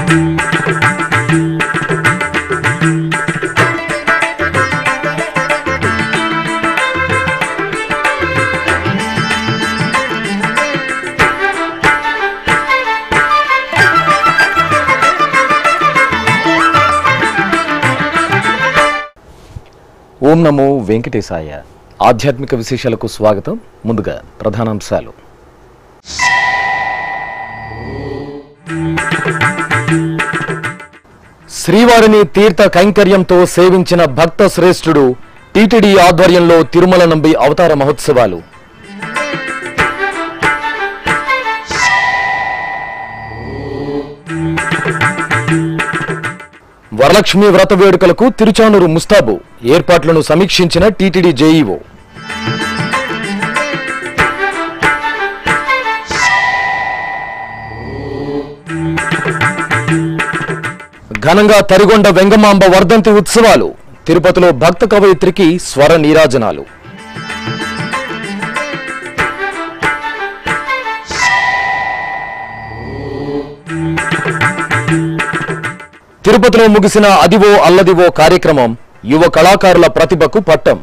ఓం నమో వెంకటేశాయ ఆధ్యాత్మిక విశేషాలకు స్వాగతం ముందుగా ప్రధానాంశాలు శ్రీవారిని తీర్థ కైంకర్యంతో సేవించిన భక్త శ్రేష్ఠుడు టీటీడీ ఆధ్వర్యంలో తిరుమల నంబి అవతార మహోత్సవాలు వరలక్ష్మి వ్రత వేడుకలకు తిరుచానూరు ముస్తాబు ఏర్పాట్లను సమీక్షించిన టీటీడీ జేఈఓ ఘనంగా తరిగొండ వెంగమాంబ వర్ధంతి ఉత్సవాలు తిరుపతిలో భక్త కవయిత్రికి స్వర నీరాజనాలు తిరుపతిలో ముగిసిన అదివో అల్లదివో కార్యక్రమం యువ కళాకారుల ప్రతిభకు పట్టం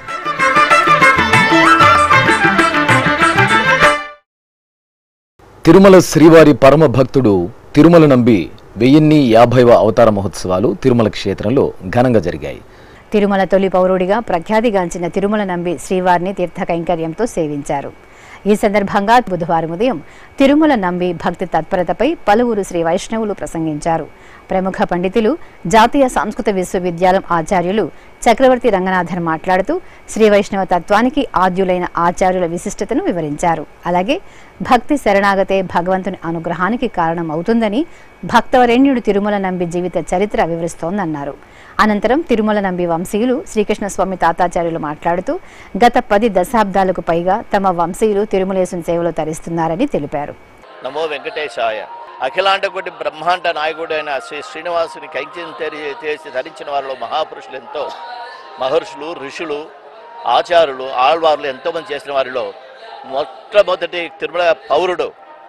తిరుమల శ్రీవారి పరమ భక్తుడు తిరుమల నంబి వెయ్యిన్ని యాభైవ అవతార మహోత్సవాలు తిరుమల క్షేత్రంలో ఘనంగా జరిగాయి తిరుమల తొలి పౌరుడిగా ప్రఖ్యాతిగాంచిన తిరుమల నంబి శ్రీవారిని తీర్థ కైంకర్యంతో సేవించారు ఈ సందర్భంగా బుధవారం ఉదయం తిరుమల నంబి భక్తి తత్పరతపై పలువురు శ్రీ వైష్ణవులు ప్రసంగించారు ప్రముఖ పండితులు జాతీయ సంస్కృత విశ్వవిద్యాలయం ఆచార్యులు చక్రవర్తి రంగనాథన్ మాట్లాడుతూ శ్రీ వైష్ణవ తత్వానికి ఆద్యులైన ఆచార్యుల విశిష్టతను వివరించారు అలాగే భక్తి శరణాగతే భగవంతుని అనుగ్రహానికి కారణం అవుతుందని భక్తవరేణ్యుడు తిరుమల నంబి జీవిత చరిత్ర వివరిస్తోందన్నారు అనంతరం తిరుమల నంబి వంశీయులు శ్రీకృష్ణస్వామి తాతాచార్యులు మాట్లాడుతూ గత పది దశాబ్దాలకు పైగా తమ వంశీయులు తిరుమలేశుని సేవలో తరిస్తున్నారని తెలిపారు నమో వెంకటేశాయ అఖిలాండ కోటి బ్రహ్మాండ నాయకుడు అయిన శ్రీ శ్రీనివాసుని కైంక్యం చేసి ధరించిన వారిలో మహాపురుషులు ఎంతో మహర్షులు ఋషులు ఆచారులు ఆళ్వార్లు ఎంతోమంది చేసిన వారిలో మొట్టమొదటి తిరుమల పౌరుడు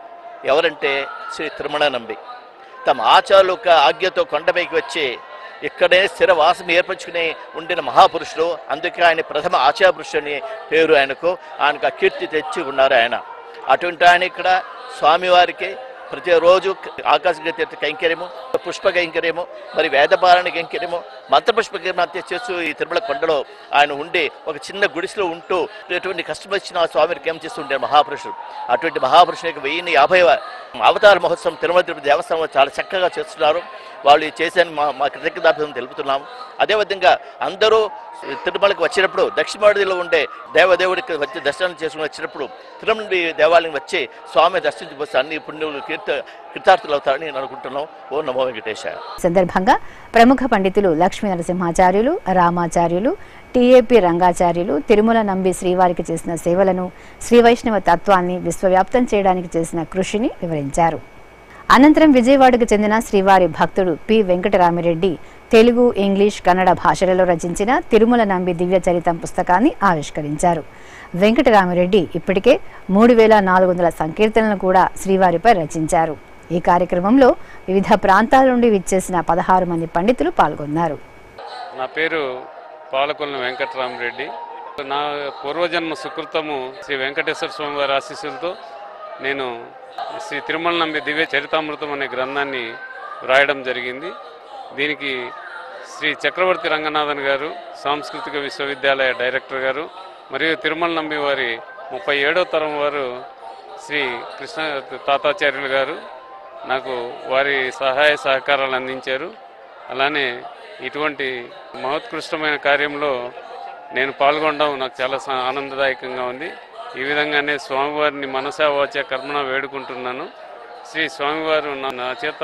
ఎవరంటే శ్రీ తిరుమల నంబి తమ ఆచారుల యొక్క ఆజ్ఞతో కొండపైకి వచ్చి ఇక్కడే స్థిర వాసం ఏర్పరచుకుని ఉండిన మహాపురుషుడు అందుకే ఆయన ప్రథమ ఆచార పురుషుని పేరు ఆయనకు ఆయనకు ఆ కీర్తి తెచ్చి ఉన్నారు ఆయన అటువంటి ఆయన ఇక్కడ స్వామివారికి ప్రతిరోజు ఆకాశ తీర్థ కైంకర్యము పుష్ప కైంకర్యము మరి వేదపారాయణ కైంకర్యము మంత్రపుష్ప కైంకర్యం చేస్తూ ఈ తిరుమల కొండలో ఆయన ఉండి ఒక చిన్న గుడిసెలో ఉంటూ ఎటువంటి కష్టం వచ్చిన ఆ స్వామికి ఏం చేస్తుండే మహాపురుషుడు అటువంటి మహాపురుషుని యొక్క వెయ్యిన్ని యాభై అవతార మహోత్సవం తిరుమల తిరుపతి దేవస్థానంలో చాలా చక్కగా చేస్తున్నారు వాళ్ళు చేసే మా మా కృతజ్ఞతాభివృద్ధి తెలుపుతున్నాము అదేవిధంగా అందరూ తిరుమలకి వచ్చినప్పుడు దక్షిణవాడిలో ఉండే దేవదేవుడికి వచ్చి దర్శనం చేసుకుని వచ్చినప్పుడు తిరుమల దేవాలయం వచ్చి స్వామి దర్శించి అన్ని పుణ్యులు కీర్త కృతార్థులు అవుతారని నేను అనుకుంటున్నాం ఓ నమో వెంకటేశ సందర్భంగా ప్రముఖ పండితులు లక్ష్మీ నరసింహాచార్యులు రామాచార్యులు టిఏపి రంగాచార్యులు తిరుమల నంబి శ్రీవారికి చేసిన సేవలను శ్రీ వైష్ణవ తత్వాన్ని విశ్వవ్యాప్తం చేయడానికి చేసిన కృషిని వివరించారు అనంతరం విజయవాడకు చెందిన శ్రీవారి భక్తుడు పి వెంకటరామిరెడ్డి తెలుగు ఇంగ్లీష్ కన్నడ భాషలలో రచించిన తిరుమల నంబి దివ్య చరితం పుస్తకాన్ని ఆవిష్కరించారు వెంకటరామిరెడ్డి ఇప్పటికే మూడు వేల నాలుగు వందల సంకీర్తనలను కూడా శ్రీవారిపై రచించారు ఈ కార్యక్రమంలో వివిధ ప్రాంతాల నుండి విచ్చేసిన పదహారు మంది పండితులు పాల్గొన్నారు నా పేరు పాలకొల్లు వెంకటరామరెడ్డి నా పూర్వజన్మ సుకృతము శ్రీ వెంకటేశ్వర స్వామి వారి ఆశీస్సులతో నేను శ్రీ తిరుమల నంబి దివ్య చరితామృతం అనే గ్రంథాన్ని వ్రాయడం జరిగింది దీనికి శ్రీ చక్రవర్తి రంగనాథన్ గారు సాంస్కృతిక విశ్వవిద్యాలయ డైరెక్టర్ గారు మరియు తిరుమల నంబి వారి ముప్పై ఏడో తరం వారు శ్రీ కృష్ణ తాతాచార్యులు గారు నాకు వారి సహాయ సహకారాలు అందించారు అలానే ఇటువంటి మహోత్కృష్టమైన కార్యంలో నేను పాల్గొనడం నాకు చాలా స- ఆనందదాయకంగా ఉంది ఈ విధంగానే స్వామివారిని మనసా వాచ కర్మణ వేడుకుంటున్నాను శ్రీ స్వామివారు నా నా చేత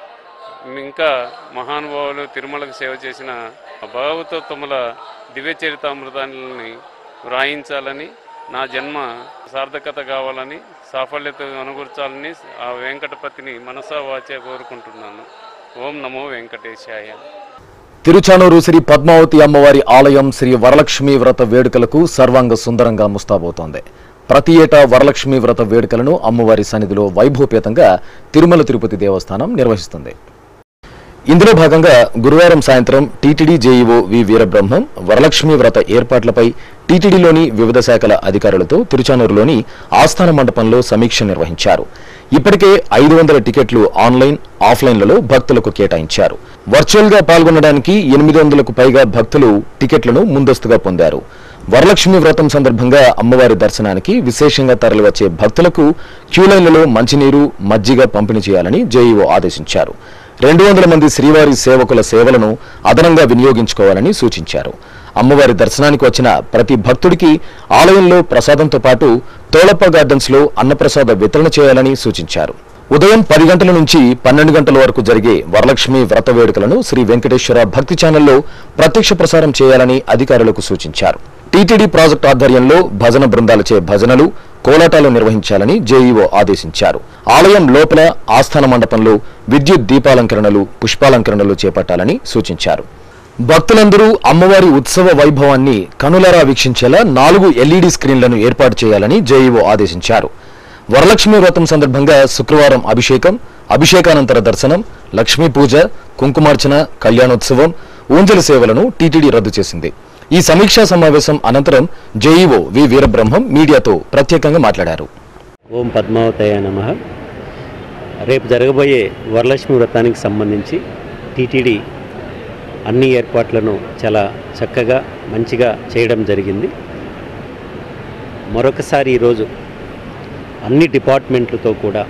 ఇంకా మహానుభావులు తిరుమలకు సేవ చేసిన భాగవతోత్తముల దివ్య చరితామృతాన్ని వ్రాయించాలని నా జన్మ సార్థకత కావాలని సాఫల్యత అనుగుర్చాలని ఆ వెంకటపతిని మనసా వాచే కోరుకుంటున్నాను ఓం నమో వెంకటేశాయ తిరుచానూరు శ్రీ పద్మావతి అమ్మవారి ఆలయం శ్రీ వరలక్ష్మి వ్రత వేడుకలకు సర్వాంగ సుందరంగా ముస్తాబోతోంది ప్రతి ఏటా వరలక్ష్మి వ్రత వేడుకలను అమ్మవారి సన్నిధిలో వైభవపేతంగా తిరుమల తిరుపతి దేవస్థానం నిర్వహిస్తుంది ఇందులో భాగంగా గురువారం సాయంత్రం TTD JEO V Veerabrahmam Varalakshmi వ్రత ఏర్పాట్లపై టీటీడీలోని వివిధ శాఖల అధికారులతో తిరుచానూరులోని ఆస్థాన మండపంలో సమీక్ష నిర్వహించారు ఇప్పటికే ఐదు వందల టికెట్లు ఆన్లైన్ ఆఫ్లైన్లలో భక్తులకు కేటాయించారు వర్చువల్ గా పాల్గొనడానికి ఎనిమిది వందలకు పైగా భక్తులు టికెట్లను ముందస్తుగా పొందారు వరలక్ష్మి వ్రతం సందర్భంగా అమ్మవారి దర్శనానికి విశేషంగా తరలివచ్చే భక్తులకు క్యూలైన్లలో మంచినీరు మజ్జిగ పంపిణీ చేయాలని జేఈఓ ఆదేశించారు రెండు వందల మంది శ్రీవారి సేవకుల సేవలను అదనంగా వినియోగించుకోవాలని సూచించారు అమ్మవారి దర్శనానికి వచ్చిన ప్రతి భక్తుడికి ఆలయంలో ప్రసాదంతో పాటు తోళప్ప గార్డెన్స్ లో అన్నప్రసాద వితరణ చేయాలని సూచించారు ఉదయం పది గంటల నుంచి పన్నెండు గంటల వరకు జరిగే వరలక్ష్మి వ్రత వేడుకలను శ్రీ వెంకటేశ్వర భక్తి ఛానల్లో ప్రత్యక్ష ప్రసారం చేయాలని అధికారులకు సూచించారు టీటీడీ ప్రాజెక్టు ఆధ్వర్యంలో భజన బృందాలచే భజనలు కోలాటాలు నిర్వహించాలని జేఈఓ ఆదేశించారు ఆలయం లోపల ఆస్థాన మండపంలో విద్యుత్ దీపాలంకరణలు పుష్పాలంకరణలు చేపట్టాలని సూచించారు భక్తులందరూ అమ్మవారి ఉత్సవ వైభవాన్ని కనులారా వీక్షించేలా నాలుగు ఎల్ఈడి స్క్రీన్లను ఏర్పాటు చేయాలని జేఈఓ ఆదేశించారు వరలక్ష్మి వ్రతం సందర్భంగా శుక్రవారం అభిషేకం అభిషేకానంతర దర్శనం లక్ష్మీ పూజ కుంకుమార్చన కళ్యాణోత్సవం ఊంజల సేవలను టీటీడీ రద్దు చేసింది ఈ సమీక్షా సమావేశం అనంతరం జేఈఓ వి వీరబ్రహ్మం మీడియాతో ప్రత్యేకంగా మాట్లాడారు ఓం పద్మావతయ నమ రేపు జరగబోయే వరలక్ష్మి వ్రతానికి సంబంధించి టీటీడీ అన్ని ఏర్పాట్లను చాలా చక్కగా మంచిగా చేయడం జరిగింది మరొకసారి ఈరోజు అన్ని డిపార్ట్మెంట్లతో కూడా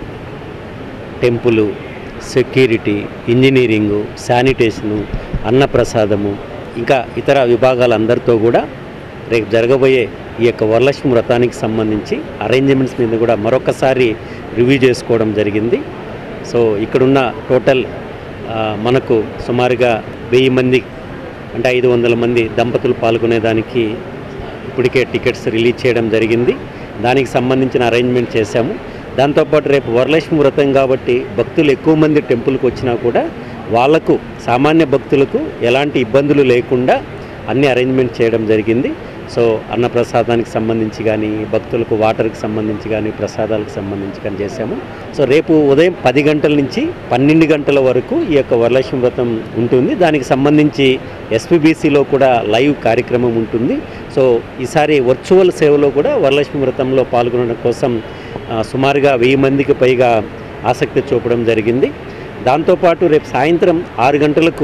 టెంపులు సెక్యూరిటీ ఇంజనీరింగు శానిటేషను అన్నప్రసాదము ఇంకా ఇతర విభాగాలందరితో కూడా రేపు జరగబోయే ఈ యొక్క వరలక్ష్మి వ్రతానికి సంబంధించి అరేంజ్మెంట్స్ మీద కూడా మరొకసారి రివ్యూ చేసుకోవడం జరిగింది సో ఇక్కడున్న టోటల్ ఆ, మనకు సుమారుగా వెయ్యి మంది అంటే ఐదు వందల మంది దంపతులు పాల్గొనేదానికి ఇప్పటికే టికెట్స్ రిలీజ్ చేయడం జరిగింది దానికి సంబంధించిన అరేంజ్మెంట్ చేశాము దాంతోపాటు రేపు వరలక్ష్మి వ్రతం కాబట్టి భక్తులు ఎక్కువ మంది టెంపుల్కి వచ్చినా కూడా వాళ్లకు సామాన్య భక్తులకు ఎలాంటి ఇబ్బందులు లేకుండా అన్ని అరేంజ్మెంట్ చేయడం జరిగింది సో అన్నప్రసాదానికి సంబంధించి కానీ భక్తులకు వాటర్కి సంబంధించి కానీ ప్రసాదాలకు సంబంధించి కానీ చేశాము సో రేపు ఉదయం పది గంటల నుంచి పన్నెండు గంటల వరకు ఈ యొక్క వరలక్ష్మి వ్రతం ఉంటుంది దానికి సంబంధించి ఎస్పీబీసీలో కూడా లైవ్ కార్యక్రమం ఉంటుంది సో ఈసారి వర్చువల్ సేవలో కూడా వరలక్ష్మి వ్రతంలో పాల్గొనడం కోసం ఆ, సుమారుగా వెయ్యి మందికి పైగా ఆసక్తి చూపడం జరిగింది దాంతోపాటు రేపు సాయంత్రం ఆరు గంటలకు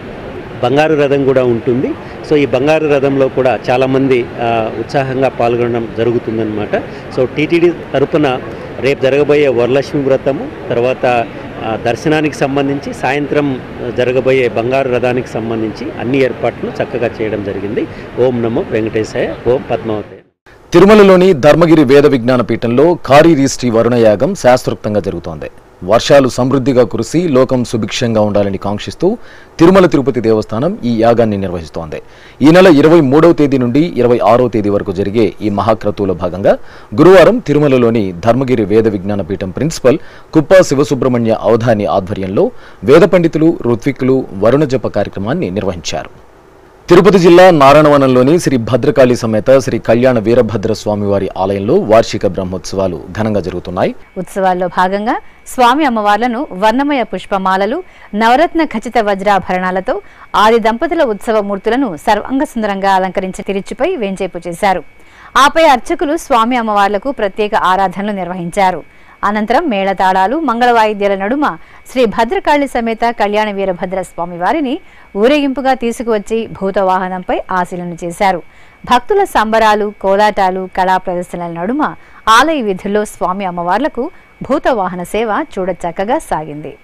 బంగారు రథం కూడా ఉంటుంది సో ఈ బంగారు రథంలో కూడా చాలామంది ఆ, ఉత్సాహంగా పాల్గొనడం జరుగుతుందన్నమాట సో టీటీడీ తరపున రేపు జరగబోయే వరలక్ష్మి వ్రతము తర్వాత ఆ, దర్శనానికి సంబంధించి సాయంత్రం ఆ, జరగబోయే బంగారు రథానికి సంబంధించి అన్ని ఏర్పాట్లు చక్కగా చేయడం జరిగింది ఓం నమో వెంకటేశాయ ఓం పద్మావతి తిరుమలలోని ధర్మగిరి వేద విజ్ఞాన పీఠంలో కారీరి శ్రీ వరుణయాగం శాస్త్రోక్తంగా జరుగుతోంది వర్షాలు సమృద్ధిగా కురిసి లోకం సుభిక్షంగా ఉండాలని కాంక్షిస్తూ తిరుమల తిరుపతి దేవస్థానం ఈ యాగాన్ని నిర్వహిస్తోంది ఈ నెల ఇరవై మూడవ తేదీ నుండి ఇరవై ఆరో తేదీ వరకు జరిగే ఈ మహాక్రతువులో భాగంగా గురువారం తిరుమలలోని ధర్మగిరి వేద విజ్ఞాన పీఠం ప్రిన్సిపల్ కుప్ప శివసుబ్రహ్మణ్య అవధాని ఆధ్వర్యంలో వేద పండితులు ఋత్విక్కులు వరుణ జప కార్యక్రమాన్ని నిర్వహించారు తిరుపతి జిల్లా నారాయణవనంలోని శ్రీ భద్రకాళి సమేత శ్రీ కళ్యాణ వీరభద్ర స్వామివారి ఆలయంలో వార్షిక బ్రహ్మోత్సవాలు ఘనంగా జరుగుతున్నాయి ఉత్సవాల్లో భాగంగా స్వామి అమ్మవార్లను వర్ణమయ పుష్పమాలలు నవరత్న ఖచ్చిత వజ్రాభరణాలతో ఆది దంపతుల ఉత్సవ మూర్తులను సర్వాంగ సుందరంగా అలంకరించి తిరుచిపై వేంచేపు చేశారు ఆపై అర్చకులు స్వామి అమ్మవార్లకు ప్రత్యేక ఆరాధనలు నిర్వహించారు అనంతరం మేళతాళాలు మంగళ వాయిద్యాల నడుమ శ్రీ భద్రకాళి సమేత కళ్యాణ వీరభద్ర స్వామి వారిని ఊరేగింపుగా తీసుకువచ్చి భూతవాహనంపై ఆశీలన చేశారు భక్తుల సంబరాలు కోలాటాలు కళా ప్రదర్శనల నడుమ ఆలయ విధుల్లో స్వామి అమ్మవార్లకు భూతవాహన సేవ చూడచక్కగా సాగింది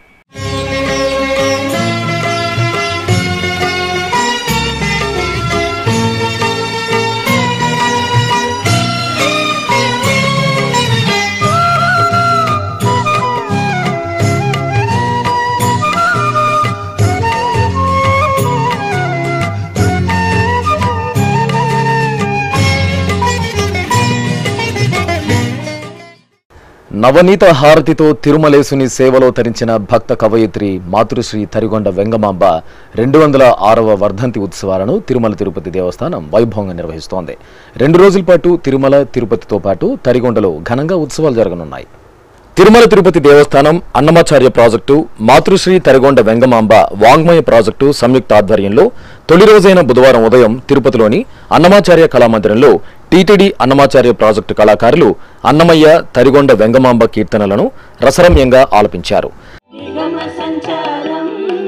నవనీత హారతితో తిరుమలేసుని సేవలో తరించిన భక్త కవయిత్రి మాతృశ్రీ తరిగొండ వెంగమాంబ రెండు వందల ఆరవ వర్ధంతి ఉత్సవాలను తిరుమల తిరుపతి దేవస్థానం వైభవంగా నిర్వహిస్తోంది రెండు రోజుల పాటు తిరుమల తిరుపతితో పాటు తరిగొండలో ఘనంగా ఉత్సవాలు జరగనున్నాయి తిరుమల తిరుపతి దేవస్థానం అన్నమాచార్య ప్రాజెక్టు మాతృశ్రీ తరిగొండ వెంగమాంబ వాంగ్మయ ప్రాజెక్టు సంయుక్త ఆధ్వర్యంలో తొలి రోజైన బుధవారం ఉదయం తిరుపతిలోని అన్నమాచార్య కళామందిరంలో టీటీడీ అన్నమాచార్య ప్రాజెక్టు కళాకారులు అన్నమయ్య తరిగొండ వెంగమాంబ కీర్తనలను రసరమ్యంగా ఆలపించారు నిగమ సంచారం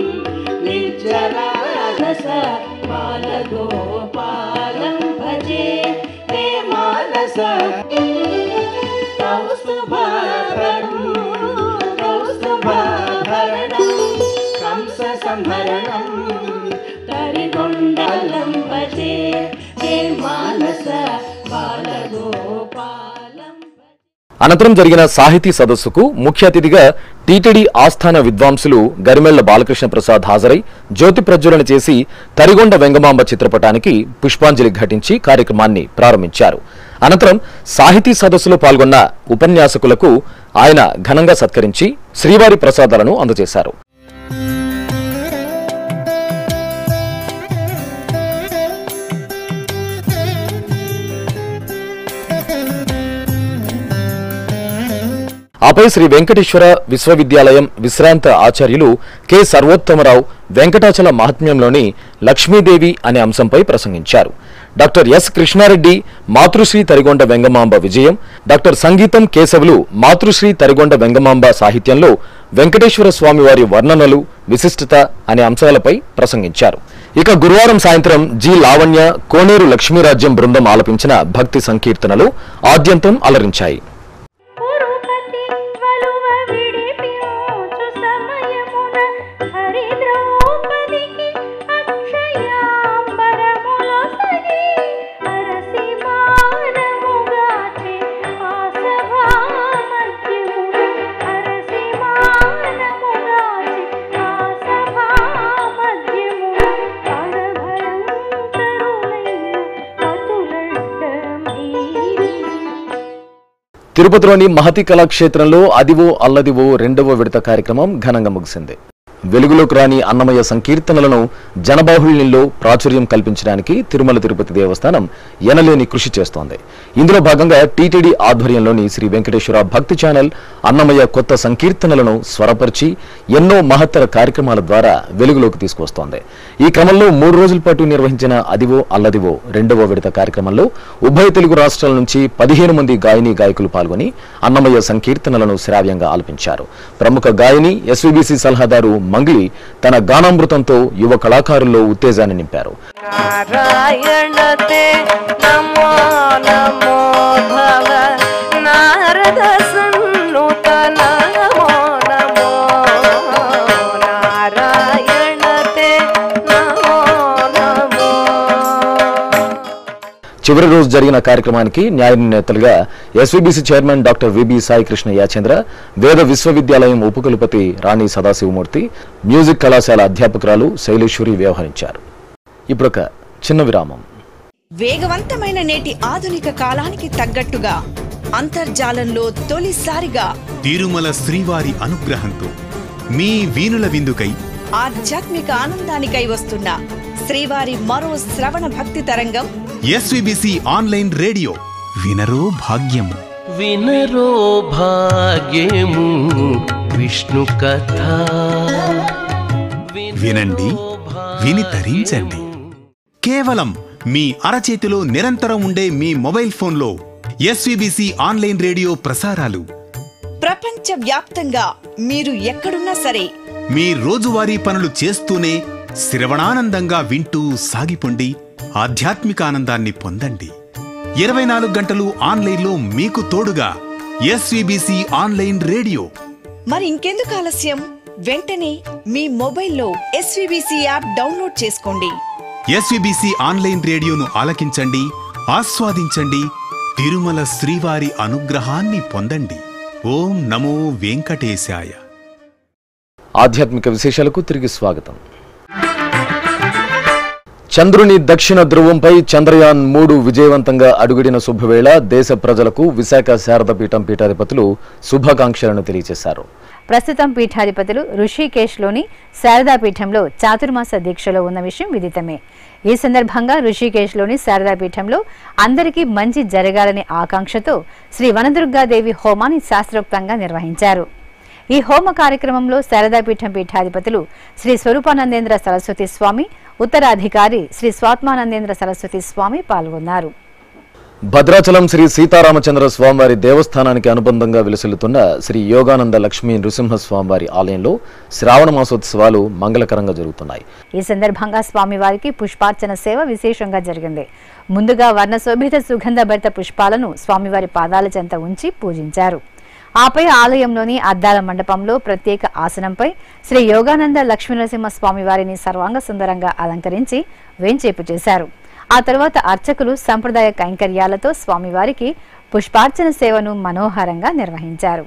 నిర్జరారస బాలగోపాలం భజే హే మానస కౌస్తుభాభరణం కౌస్తుభాభరణం కంస సంహరణం తరిగొండలం భజే హే మానస బాలగోపాలం అనంతరం జరిగిన సాహితీ సదస్సుకు ముఖ్య అతిథిగా టీటీడీ ఆస్థాన విద్వాంసులు గరిమెళ్ల బాలకృష్ణ ప్రసాద్ హాజరై జ్యోతి ప్రజ్వలన చేసి తరిగొండ వెంగమాంబ చిత్రపటానికి పుష్పాంజలి ఘటించి కార్యక్రమాన్ని ప్రారంభించారు అనంతరం సాహితీ సదస్సులో పాల్గొన్న ఉపన్యాసకులకు ఆయన ఘనంగా సత్కరించి శ్రీవారి ప్రసాదాలను అందజేశారు ఆపై శ్రీ వెంకటేశ్వర విశ్వవిద్యాలయం విశ్రాంత ఆచార్యులు కె సర్వోత్తమరావు వెంకటాచల మహాత్మ్యంలోని లక్ష్మీదేవి అనే అంశంపై ప్రసంగించారు డాక్టర్ ఎస్ కృష్ణారెడ్డి మాతృశ్రీ తరిగొండ వెంగమాంబ విజయం డాక్టర్ సంగీతం కేశవులు మాతృశ్రీ తరిగొండ వెంగమాంబ సాహిత్యంలో వెంకటేశ్వర స్వామి వారి వర్ణనలు విశిష్టత అనే అంశాలపై ప్రసంగించారు ఇక గురువారం సాయంత్రం జి లావణ్య కోనేరు లక్ష్మీరాజ్యం బృందం ఆలపించిన భక్తి సంకీర్తనలు ఆద్యంతం అలరించాయి పురుపతి వలువ విడిపించు సమయమున హరి ద్రౌపదికి అక్షయాంబరములొసగి అరసి మానముగాచి ఆ సభా మధ్యమున అరసి మానముగాచి ఆ సభా మధ్యమున పరభయంకరులైన పతులడ్డమీరి తిరుపతిలోని మహతి కళాక్షేత్రంలో అదివో అల్లదివో రెండవ విడత కార్యక్రమం ఘనంగా ముగిసింది వెలుగులోకి రాని అన్నమయ్య సంకీర్తనలను జనబాహుళ్యంలో ప్రాచుర్యం కల్పించడానికి తిరుమల తిరుపతి దేవస్థానం ఎనలేని కృషి చేస్తోంది ఇందులో భాగంగా టీటీడీ ఆధ్వర్యంలోని శ్రీ వెంకటేశ్వర భక్తి ఛానల్ అన్నమయ్య కొత్త సంకీర్తనలను స్వరపరిచి ఎన్నో మహత్తర కార్యక్రమాల ద్వారా వెలుగులోకి తీసుకొస్తోంది ఈ క్రమంలో మూడు రోజుల పాటు నిర్వహించిన అదివో అల్లదివో రెండవ విడత కార్యక్రమంలో ఉభయ తెలుగు రాష్ట్రాల నుంచి పదిహేను మంది గాయని గాయకులు పాల్గొని అన్నమయ్య సంకీర్తనలను శ్రావ్యంగా ఆలపించారు ప్రముఖ గాయని ఎస్వీబీసీ సలహాదారు మంగ్లీ తన గానామృతంతో యువ కళాకారుల్లో ఉత్తేజాన్ని నింపారు నారాయణతే నమో నమో భవ నారద సన్నుత నమో నమో నారాయణతే నమో నమో చివరి రోజు జరిగిన కార్యక్రమానికి న్యాయ నిర్ణేతలుగా SVBC chairman doctor V B Sai Krishna యాచంద్ర వేద విశ్వవిద్యాలయం ఉపకులపతి రాణి సదాశివమూర్తి మ్యూజిక్ కళాశాల అధ్యాపకురాలు శైలేశ్వరి వ్యవహరించారు ఇప్పుడొక చిన్న విరామం వేగవంతమైన నేటి ఆధునిక కాలానికి తగ్గట్టుగా అంతర్జాలంలో తొలిసారిగా తిరుమల శ్రీవారి అనుగ్రహంతో మీ వీణుల విందుకై ఆధ్యాత్మిక ఆనందానికై వస్తున్న శ్రీవారి మరో శ్రవణ భక్తి తరంగం ఎస్విబిసి ఆన్లైన్ రేడియో వినరో భాగ్యము వినరో భాగ్యము విష్ణు కథ వినండి విని తరించండి కేవలం మీ అరచేతిలో నిరంతరం ఉండే మీ మొబైల్ ఫోన్లో ఎస్విబిసి ఆన్లైన్ రేడియో ప్రసారాలు ప్రపంచ వ్యాప్తంగా మీరు ఎక్కడున్నా సరే మీ రోజువారీ పనులు చేస్తూనే శ్రవణానందంగా వింటూ సాగిపోండి ఆధ్యాత్మిక ఆనందాన్ని పొందండి ఇరవై నాలుగు గంటలు ఆన్లైన్లో మీకు తోడుగా ఎస్విబిసి ఆన్లైన్ రేడియో మరి ఇంకెందుకు ఆలస్యం వెంటనే మీ మొబైల్లో ఎస్వీబీసీ యాప్ డౌన్లోడ్ చేసుకోండి ఎస్విబిసి ఆన్లైన్ రేడియోను ఆలకించండి ఆస్వాదించండి తిరుమల శ్రీవారి అనుగ్రహాన్ని పొందండి ఓం నమో వెంకటేశాయ ఆధ్యాత్మిక విశేషాలకు తిరిగి స్వాగతం చంద్రుని దక్షిణ ధ్రువంపై చంద్రయాన్ మూడు విజయవంతంగా అడుగుడిన శుభవేళ దేశ ప్రజలకు విశాఖ శారద పీఠం పీఠాధిపతులు శుభాకాంక్షలను తెలియజేశారు ప్రస్తుతం పీఠాధిపతులు ఋషికేశ్లోని శారదా పీఠంలో చాతుర్మాస దీక్షలో ఉన్న విషయం విదితమే ఈ సందర్భంగా ఋషికేశ్లోని శారదా పీఠంలో అందరికీ మంచి జరగాలనే ఆకాంక్షతో శ్రీ వనదుర్గాదేవి హోమాన్ని శాస్త్రోక్తంగా నిర్వహించారు ఈ హోమ కార్యక్రమంలో శారదాపీఠం పీఠాధిపతులు శ్రీ స్వరూపానందేంద్ర సరస్వతి స్వామి ఉత్తరాధికారి శ్రీ స్వాత్మానందేంద్ర సరస్వతి స్వామి పాల్గొన్నారు భద్రాచలం శ్రీ సీతారామచంద్ర స్వామివారి దేవస్థానానికి అనుబంధంగా విలసిల్లుతున్న శ్రీ యోగానంద లక్ష్మీ నృసింహ స్వామివారి ఆలయంలో శ్రావణ మాసోత్సవాలు మంగళకరంగా జరుగుతున్నాయి ఈ సందర్భంగా స్వామివారికి పుష్పార్చన సేవ విశేషంగా జరిగింది ముందుగా వర్ణశోభిత సుగంధభరిత పుష్పాలను స్వామివారి పాదాల చెంత ఉంచి పూజించారు ఆపై ఆలయంలోని అద్దాల మండపంలో ప్రత్యేక ఆసనంపై శ్రీ యోగానంద లక్ష్మీనరసింహ స్వామివారిని సర్వాంగ సుందరంగా అలంకరించి వేంచేపు చేశారు ఆ తర్వాత అర్చకులు సంప్రదాయ కైంకర్యాలతో స్వామివారికి పుష్పార్చన సేవను మనోహరంగా నిర్వహించారు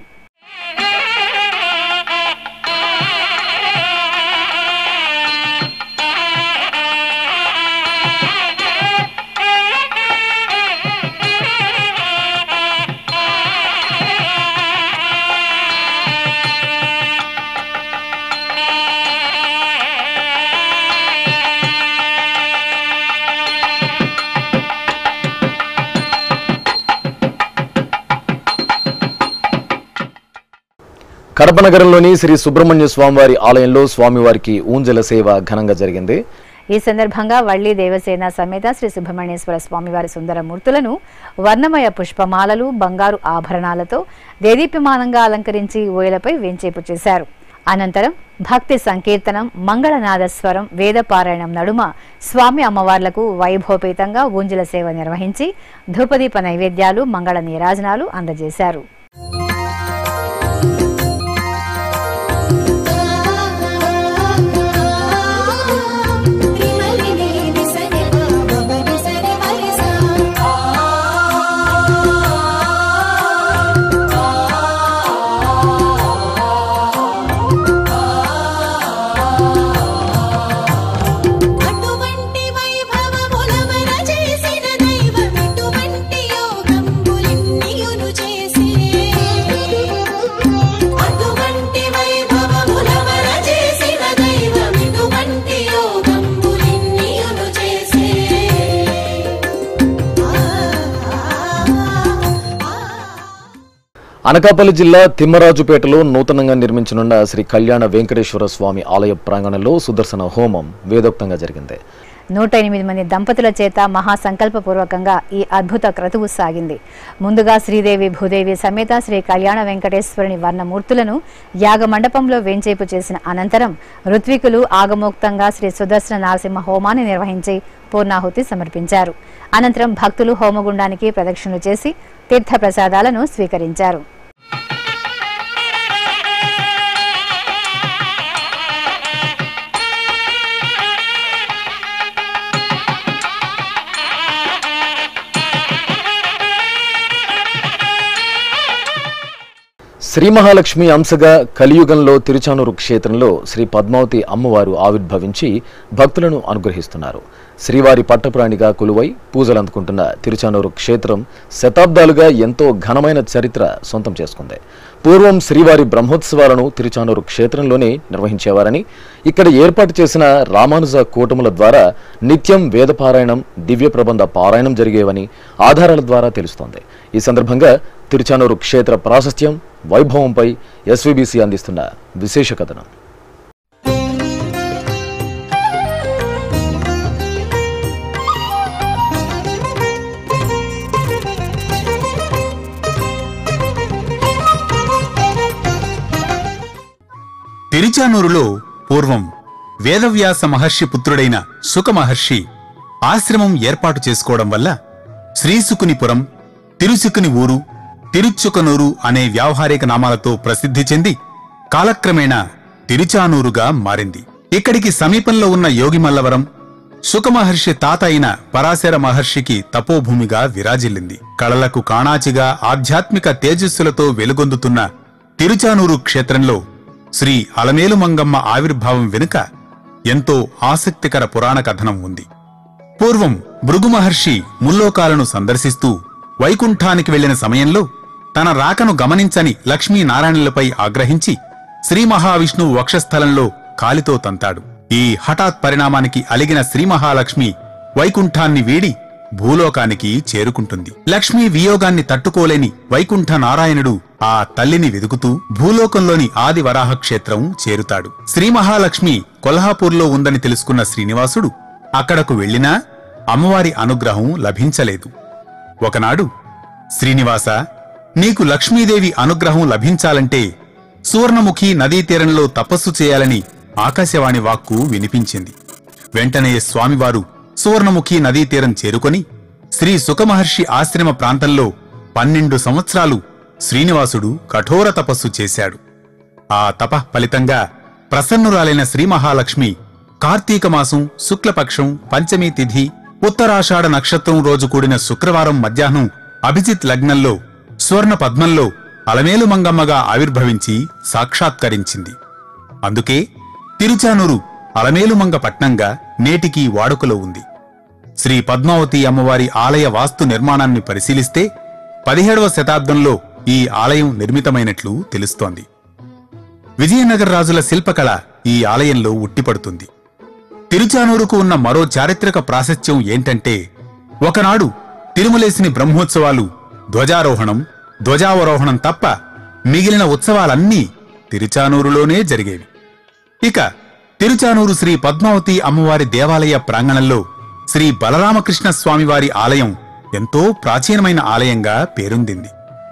కడప నగరంలోని శ్రీ సుబ్రహ్మణ్య స్వామివారి ఆలయంలో స్వామివారికి ఊంజల సేవ ఘనంగా జరిగింది ఈ సందర్భంగా వల్లి దేవసేన సమేత శ్రీ సుబ్రహ్మణ్యేశ్వర స్వామివారి సుందర మూర్తులను వర్ణమయ పుష్పమాలలు బంగారు ఆభరణాలతో దేదీప్యమానంగా అలంకరించి ఓయలపై వేంచేపు చేశారు అనంతరం భక్తి సంకీర్తనం మంగళనాదస్వరం వేదపారాయణం నడుమ స్వామి అమ్మవార్లకు వైభవపేతంగా ఊంజల సేవ నిర్వహించి ధూపదీప నైవేద్యాలు మంగళ నీరాజనాలు అందజేశారు అటువంటి వైభవములమర చేసిన దైవమిటువంటి యోగంబులిన్నియును చేసి అటువంటి వైభవములమర చేసిన దైవమిటువంటి యోగంబులిన్నియును చేసి అనకాపల్లి జిల్లా తిమ్మరాజుపేటలో నూతనంగా నిర్మించనున్న శ్రీ కళ్యాణ వెంకటేశ్వర స్వామి ఆలయ ప్రాంగణంలో సుదర్శన హోమం వేదోక్తంగా జరిగింది నూట ఎనిమిది మంది దంపతుల చేత మహాసంకల్పపూర్వకంగా ఈ అద్భుత క్రతువు సాగింది ముందుగా శ్రీదేవి భూదేవి సమేత శ్రీ కళ్యాణ వెంకటేశ్వరుని వర్ణమూర్తులను యాగ మండపంలో వేంచేపు చేసిన అనంతరం ఋత్వికులు ఆగమోక్తంగా శ్రీ సుదర్శన నరసింహ హోమాన్ని నిర్వహించి పూర్ణాహుతి సమర్పించారు అనంతరం భక్తులు హోమగుండానికి ప్రదక్షిణలు చేసి తీర్థ ప్రసాదాలను స్వీకరించారు శ్రీ మహాలక్ష్మి అంశగా కలియుగంలో తిరుచానూరు క్షేత్రంలో శ్రీ పద్మావతి అమ్మవారు ఆవిర్భవించి భక్తులను అనుగ్రహిస్తున్నారు శ్రీవారి పట్టప్రాణిగా కొలువై పూజలు అందుకుంటున్న తిరుచానూరు క్షేత్రం శతాబ్దాలుగా ఎంతో ఘనమైన చరిత్ర సొంతం చేసుకుంది పూర్వం శ్రీవారి బ్రహ్మోత్సవాలను తిరుచానూరు క్షేత్రంలోనే నిర్వహించేవారని ఇక్కడ ఏర్పాటు చేసిన రామానుజ కూటముల ద్వారా నిత్యం వేదపారాయణం దివ్య ప్రబంధ పారాయణం జరిగేవని ఆధారాల ద్వారా తెలుస్తోంది ఈ సందర్భంగా తిరుచానూరు క్షేత్ర ప్రాశస్త్యం వైభవంపై ఎస్వీబీసీ అందిస్తున్న విశేష కథనం తిరుచానూరులో పూర్వం వేదవ్యాస మహర్షి పుత్రుడైన సుక మహర్షి ఆశ్రమం ఏర్పాటు చేసుకోవడం వల్ల శ్రీసుకునిపురం తిరుసుకుని ఊరు తిరుచుకనూరు అనే వ్యావహారిక నామాలతో ప్రసిద్ధి చెంది కాలక్రమేణా తిరుచానూరుగా మారింది ఇక్కడికి సమీపంలో ఉన్న యోగిమల్లవరం సుఖమహర్షి తాత అయిన పరాశర మహర్షికి తపోభూమిగా విరాజిల్లింది కళలకు కాణాచిగా ఆధ్యాత్మిక తేజస్సులతో వెలుగొందుతున్న తిరుచానూరు క్షేత్రంలో శ్రీ అలమేలు మంగమ్మ ఆవిర్భావం వెనుక ఎంతో ఆసక్తికర పురాణ కథనం ఉంది పూర్వం భృగు మహర్షి ముల్లోకాలను సందర్శిస్తూ వైకుంఠానికి వెళ్లిన సమయంలో తన రాకను గమనించని లక్ష్మీనారాయణులపై ఆగ్రహించి శ్రీ మహావిష్ణువు వక్షస్థలంలో కాలితో తంతాడు ఈ హఠాత్ పరిణామానికి అలిగిన శ్రీ మహాలక్ష్మి వైకుంఠాన్ని వీడి భూలోకానికి చేరుకుంటుంది లక్ష్మీ వియోగాన్ని తట్టుకోలేని వైకుంఠ నారాయణుడు ఆ తల్లిని వెదుకుతూ భూలోకంలోని ఆది వరాహ క్షేత్రం చేరుతాడు శ్రీ మహాలక్ష్మి కొల్హాపూర్లో ఉందని తెలుసుకున్న శ్రీనివాసుడు అక్కడకు వెళ్ళినా అమ్మవారి అనుగ్రహం లభించలేదు ఒకనాడు శ్రీనివాస నీకు లక్ష్మీదేవి అనుగ్రహం లభించాలంటే సువర్ణముఖి నదీ తీరంలో తపస్సు చేయాలని ఆకాశవాణి వాక్కు వినిపించింది వెంటనే స్వామివారు సువర్ణముఖి నదీ తీరం చేరుకొని శ్రీ సుఖమహర్షి ఆశ్రమ ప్రాంతంలో పన్నెండు సంవత్సరాలు శ్రీనివాసుడు కఠోర తపస్సు చేశాడు ఆ తపః ఫలితంగా ప్రసన్నురాలైన శ్రీ మహాలక్ష్మి కార్తీక మాసం శుక్లపక్షం పంచమీ తిథి ఉత్తరాషాఢ నక్షత్రం రోజు కూడిన శుక్రవారం మధ్యాహ్నం అభిజిత్ లగ్నంలో స్వర్ణ పద్మంలో అలమేలు మంగమ్మగా ఆవిర్భవించి సాక్షాత్కరించింది అందుకే తిరుచానూరు అలమేలుమంగ పట్నంగా నేటికీ వాడుకలో ఉంది శ్రీ పద్మావతి అమ్మవారి ఆలయ వాస్తు నిర్మాణాన్ని పరిశీలిస్తే పదిహేడవ శతాబ్దంలో ఈ ఆలయం నిర్మితమైనట్లు తెలుస్తోంది విజయనగర రాజుల శిల్పకళ ఈ ఆలయంలో ఉట్టిపడుతుంది తిరుచానూరుకు ఉన్న మరో చారిత్రక ప్రాశస్త్యం ఏంటంటే ఒకనాడు తిరుమలేసిని బ్రహ్మోత్సవాలు ధ్వజారోహణం ధ్వజావరోహణం తప్ప మిగిలిన ఉత్సవాలన్నీ తిరుచానూరులోనే జరిగేవి ఇక తిరుచానూరు శ్రీ పద్మావతి అమ్మవారి దేవాలయ ప్రాంగణంలో శ్రీ బలరామకృష్ణ స్వామివారి ఆలయం ఎంతో ప్రాచీనమైన ఆలయంగా పేరొందింది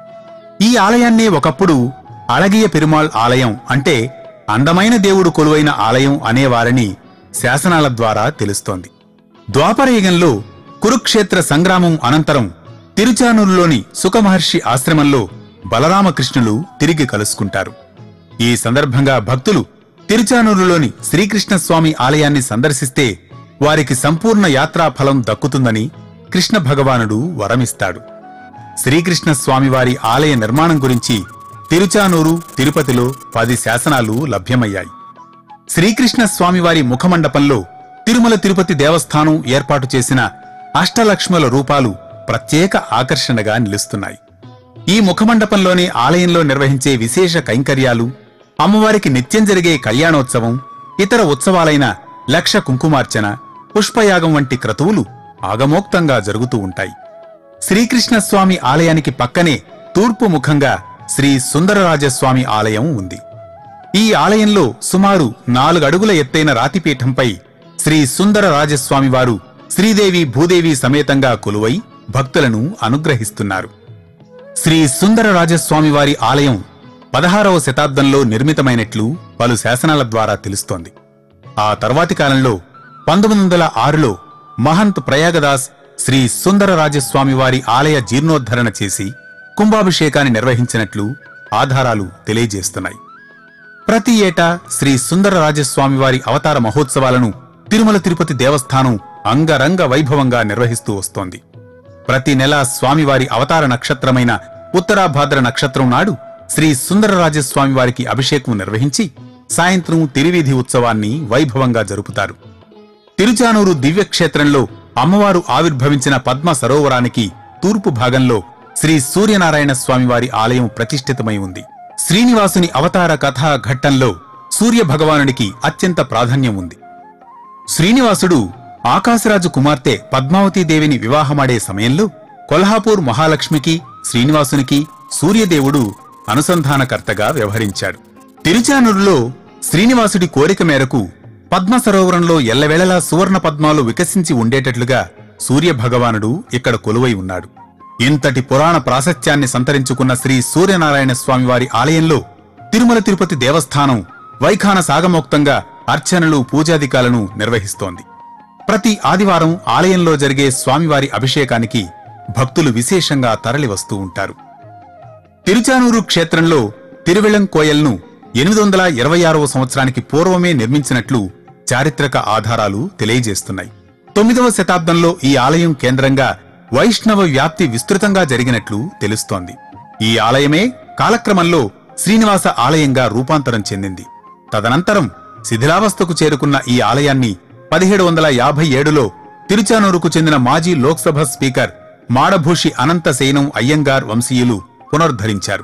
ఈ ఆలయాన్నే ఒకప్పుడు అళగియ పెరుమాళ్ ఆలయం అంటే అందమైన దేవుడు కొలువైన ఆలయం అనేవారని శాసనాల ద్వారా తెలుస్తోంది ద్వాపరయుగంలో కురుక్షేత్ర సంగ్రామం అనంతరం తిరుచానూరులోని సుఖమహర్షి ఆశ్రమంలో బలరామకృష్ణులు తిరిగి కలుసుకుంటారు ఈ సందర్భంగా భక్తులు తిరుచానూరులోని శ్రీకృష్ణస్వామి ఆలయాన్ని సందర్శిస్తే వారికి సంపూర్ణ యాత్రా ఫలం దక్కుతుందని కృష్ణ భగవానుడు వరమిస్తాడు శ్రీకృష్ణ స్వామివారి ఆలయ నిర్మాణం గురించి తిరుచానూరు తిరుపతిలో పది శాసనాలు లభ్యమయ్యాయి శ్రీకృష్ణ స్వామివారి ముఖమండపంలో తిరుమల తిరుపతి దేవస్థానం ఏర్పాటు చేసిన అష్టలక్ష్ముల రూపాలు ప్రత్యేక ఆకర్షణగా నిలుస్తున్నాయి ఈ ముఖమండపంలోని ఆలయంలో నిర్వహించే విశేష కైంకర్యాలు అమ్మవారికి నిత్యం జరిగే కళ్యాణోత్సవం ఇతర ఉత్సవాలైన లక్ష కుంకుమార్చన పుష్పయాగం వంటి క్రతువులు ఆగమోక్తంగా జరుగుతూ ఉంటాయి శ్రీకృష్ణ స్వామి ఆలయానికి పక్కనే తూర్పు ముఖంగా శ్రీ సుందరరాజస్వామి ఆలయం ఉంది ఈ ఆలయంలో సుమారు నాలుగు అడుగుల ఎత్తైన రాతిపీఠంపై శ్రీ సుందర రాజస్వామి వారు శ్రీదేవి భూదేవి సమేతంగా కొలువై భక్తులను అనుగ్రహిస్తున్నారు శ్రీ సుందర రాజస్వామి వారి ఆలయం పదహారవ శతాబ్దంలో నిర్మితమైనట్లు పలు శాసనాల ద్వారా తెలుస్తోంది ఆ తర్వాతి కాలంలో పంతొమ్మిది వందల ఆరులో మహంత్ ప్రయాగదాస్ శ్రీ సుందర రాజస్వామి వారి ఆలయ జీర్ణోద్ధరణ చేసి కుంభాభిషేకాన్ని నిర్వహించినట్లు ఆధారాలు తెలియజేస్తున్నాయి ప్రతి ఏటా శ్రీ సుందర రాజస్వామి వారి అవతార మహోత్సవాలను తిరుమల తిరుపతి దేవస్థానం అంగరంగ వైభవంగా నిర్వహిస్తూ వస్తోంది ప్రతి నెల స్వామివారి అవతార నక్షత్రమైన ఉత్తరాభాద్ర నక్షత్రం నాడు శ్రీ సుందరరాజస్వామి వారికి అభిషేకం నిర్వహించి సాయంత్రం తిరువీధి ఉత్సవాన్ని వైభవంగా జరుపుతారు తిరుచానూరు దివ్యక్షేత్రంలో అమ్మవారు ఆవిర్భవించిన పద్మ సరోవరానికి తూర్పు భాగంలో శ్రీ సూర్యనారాయణ స్వామివారి ఆలయం ప్రతిష్ఠితమై ఉంది శ్రీనివాసుని అవతార కథా ఘట్టంలో సూర్య భగవానుడికి అత్యంత ప్రాధాన్యం ఉంది శ్రీనివాసుడు ఆకాశరాజు కుమార్తె పద్మావతీదేవిని వివాహమాడే సమయంలో కొల్హాపూర్ మహాలక్ష్మికి శ్రీనివాసునికి సూర్యదేవుడు అనుసంధానకర్తగా వ్యవహరించాడు తిరుచానూరులో శ్రీనివాసుడి కోరిక మేరకు పద్మ సరోవరంలో ఎల్లవేళలా సువర్ణ పద్మాలు వికసించి ఉండేటట్లుగా సూర్య భగవానుడు ఇక్కడ కొలువై ఉన్నాడు ఇంతటి పురాణ ప్రాశస్త్యాన్ని సంతరించుకున్న శ్రీ సూర్యనారాయణ స్వామివారి ఆలయంలో తిరుమల తిరుపతి దేవస్థానం వైఖాన సాగమోక్తంగా అర్చనలు పూజాధికాలను నిర్వహిస్తోంది ప్రతి ఆదివారం ఆలయంలో జరిగే స్వామివారి అభిషేకానికి భక్తులు విశేషంగా తరలి వస్తూ ఉంటారు తిరుచానూరు క్షేత్రంలో తిరువెళం కోయల్ను ఎనిమిది వందల ఇరవై ఆరవ సంవత్సరానికి పూర్వమే నిర్మించినట్లు చారిత్రక ఆధారాలు తెలియజేస్తున్నాయి తొమ్మిదవ శతాబ్దంలో ఈ ఆలయం కేంద్రంగా వైష్ణవ వ్యాప్తి విస్తృతంగా జరిగినట్లు తెలుస్తోంది ఈ ఆలయమే కాలక్రమంలో శ్రీనివాస ఆలయంగా రూపాంతరం చెందింది తదనంతరం శిథిలావస్థకు చేరుకున్న ఈ ఆలయాన్ని పదిహేడు వందల యాభై ఏడులో తిరుచానూరుకు చెందిన మాజీ లోక్సభ స్పీకర్ మాడభూషి అనంత సేనం అయ్యంగార్ వంశీయులు పునరుద్ధరించారు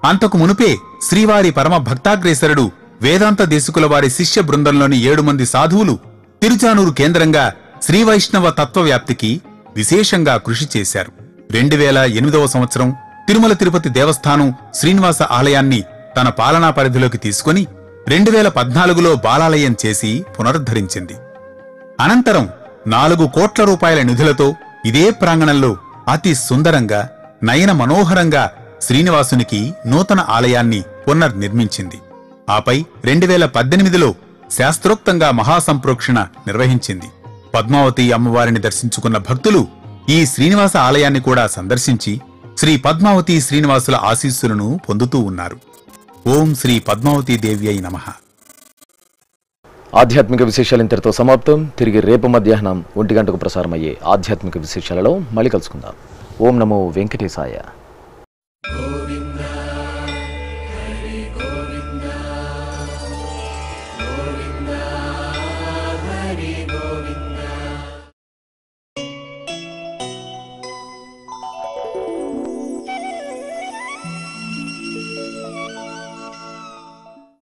అంతకు మునుపే శ్రీవారి పరమ భక్తాగ్రేసరుడు వేదాంత దేశికుల వారి శిష్య బృందంలోని ఏడు మంది సాధువులు తిరుచానూరు కేంద్రంగా శ్రీ వైష్ణవ తత్వవ్యాప్తికి విశేషంగా కృషి చేశారు రెండు వేల ఎనిమిదవ సంవత్సరం తిరుమల తిరుపతి దేవస్థానం శ్రీనివాస ఆలయాన్ని తన పాలనా పరిధిలోకి తీసుకుని రెండు వేల పద్నాలుగులో బాలాలయం చేసి పునరుద్ధరించింది అనంతరం నాలుగు కోట్ల రూపాయల నిధులతో ఇదే ప్రాంగణంలో అతి సుందరంగా నయన మనోహరంగా శ్రీనివాసునికి నూతన ఆలయాన్ని పునర్నిర్మించింది ఆపై రెండు వేల పద్దెనిమిదిలో శాస్త్రోక్తంగా మహాసంప్రోక్షణ నిర్వహించింది పద్మావతి అమ్మవారిని దర్శించుకున్న భక్తులు ఈ శ్రీనివాస ఆలయాన్ని కూడా సందర్శించి శ్రీ పద్మావతి శ్రీనివాసుల ఆశీస్సులను పొందుతూ ఉన్నారు ఓం శ్రీ పద్మావతీ దేవి అయి నమః ఆధ్యాత్మిక విశేషాలు ఇంతటితో సమాప్తం తిరిగి రేపు మధ్యాహ్నం ఒంటి గంటకు ప్రసారమయ్యే ఆధ్యాత్మిక విశేషాలలో మళ్ళీ కలుసుకుందాం ఓం నమో వెంకటేశాయ